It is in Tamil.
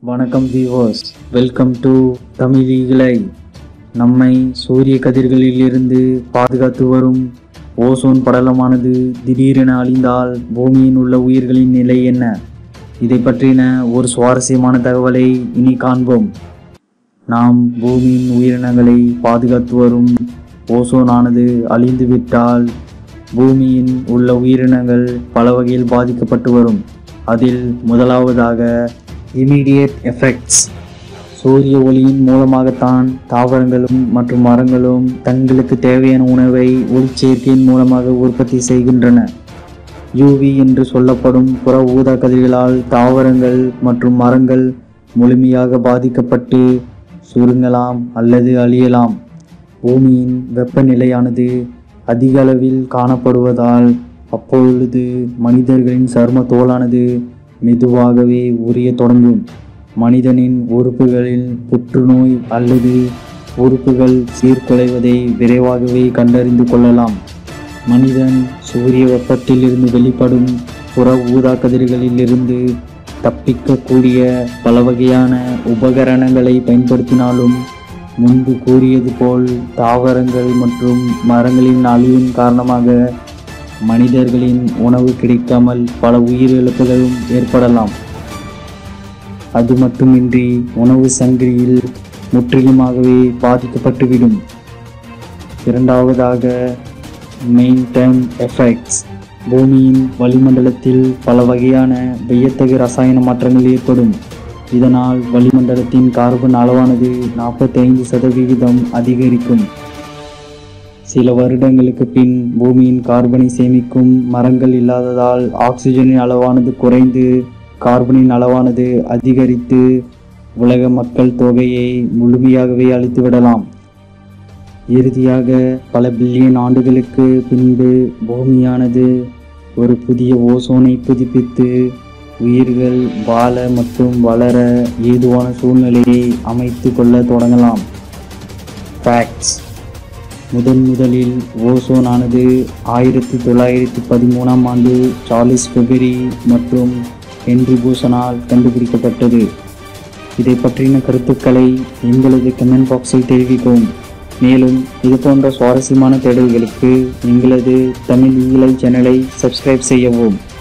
வணக்கம் வியூவர்ஸ் வெல்கம் டு தமிழ் ஈகிளை நம்மை சூரிய கதிர்களில் இருந்து பாதுகாத்து வரும் ஓசோன் படலமானது திடீரென அழிந்தால் பூமியின் உள்ள உயிர்களின் நிலை என்ன இதை பற்றின ஒரு சுவாரஸ்யமான தகவலை இனி காண்போம் நாம் பூமியின் உயிரினங்களை பாதுகாத்து வரும் ஓசோனானது அழிந்துவிட்டால் பூமியின் உள்ள உயிரினங்கள் பல வகையில் பாதிக்கப்பட்டு வரும் அதில் முதலாவதாக இமீடியட் எஃபெக்ட்ஸ் சூரிய ஒளியின் மூலமாகத்தான் தாவரங்களும் மற்றும் மரங்களும் தங்களுக்கு தேவையான உணவை ஒளிச்சேர்க்கையின் மூலமாக உற்பத்தி செய்கின்றன யூவி என்று சொல்லப்படும் புற ஊதா கதிர்களால் தாவரங்கள் மற்றும் மரங்கள் முழுமையாக பாதிக்கப்பட்டு சுருங்கலாம் அல்லது அழியலாம் பூமியின் வெப்பநிலையானது அதிக அளவில் காணப்படுவதால் அப்பொழுது மனிதர்களின் சரும தோலானது மெதுவாகவே உரியத் தொடங்கும் மனிதனின் உறுப்புகளில் புற்றுநோய் அல்லது உறுப்புகள் சீர்குலைவதை விரைவாகவே கண்டறிந்து கொள்ளலாம் மனிதன் சூரிய வெப்பத்தில் இருந்து வெளிப்படும் புற ஊதா கதிர்களில் இருந்து தப்பிக்கக்கூடிய பல வகையான உபகரணங்களை பயன்படுத்தினாலும் முன்பு கூறியது போல் தாவரங்கள் மற்றும் மரங்களின் அழிவின் காரணமாக மனிதர்களின் உணவு கிடைக்காமல் பல உயிரிழப்புகளும் ஏற்படலாம் அது மட்டுமின்றி உணவு சங்கிலியில் முற்றிலுமாகவே பாதிக்கப்பட்டுவிடும் இரண்டாவதாக மெயின் டைம் எஃபெக்ட்ஸ் பூமியின் வளிமண்டலத்தில் பல வகையான வியத்தகு ரசாயன மாற்றங்கள் ஏற்படும் இதனால் வளிமண்டலத்தின் கார்பன் அளவானது நாற்பத்தைந்து சதவிகிதம் அதிகரிக்கும் சில வருடங்களுக்கு பின் பூமியின் கார்பனை சேமிக்கும் மரங்கள் இல்லாததால் ஆக்சிஜனின் அளவானது குறைந்து கார்பனின் அளவானது அதிகரித்து உலக மக்கள் தொகையை முழுமையாகவே அழித்துவிடலாம் இறுதியாக பல பில்லியன் ஆண்டுகளுக்கு பின்பு பூமியானது ஒரு புதிய ஓசோனை புதுப்பித்து உயிர்கள் வாழ மற்றும் வளர ஏதுவான சூழ்நிலையை அமைத்து கொள்ள தொடங்கலாம் ஃபேக்ட்ஸ் முதன் முதலில் ஓசோனானது ஆயிரத்தி தொள்ளாயிரத்தி பதிமூணாம் ஆண்டு சார்லிஸ் ஃபெபரி மற்றும் ஹென்ரி பூசனால் கண்டுபிடிக்கப்பட்டது இதை பற்றின கருத்துக்களை எங்களது கமெண்ட் பாக்ஸில் தெரிவிக்கவும் மேலும் இது போன்ற சுவாரஸ்யமான தேடல்களுக்கு எங்களது தமிழ் ஈழை சேனலை சப்ஸ்கிரைப் செய்யவும்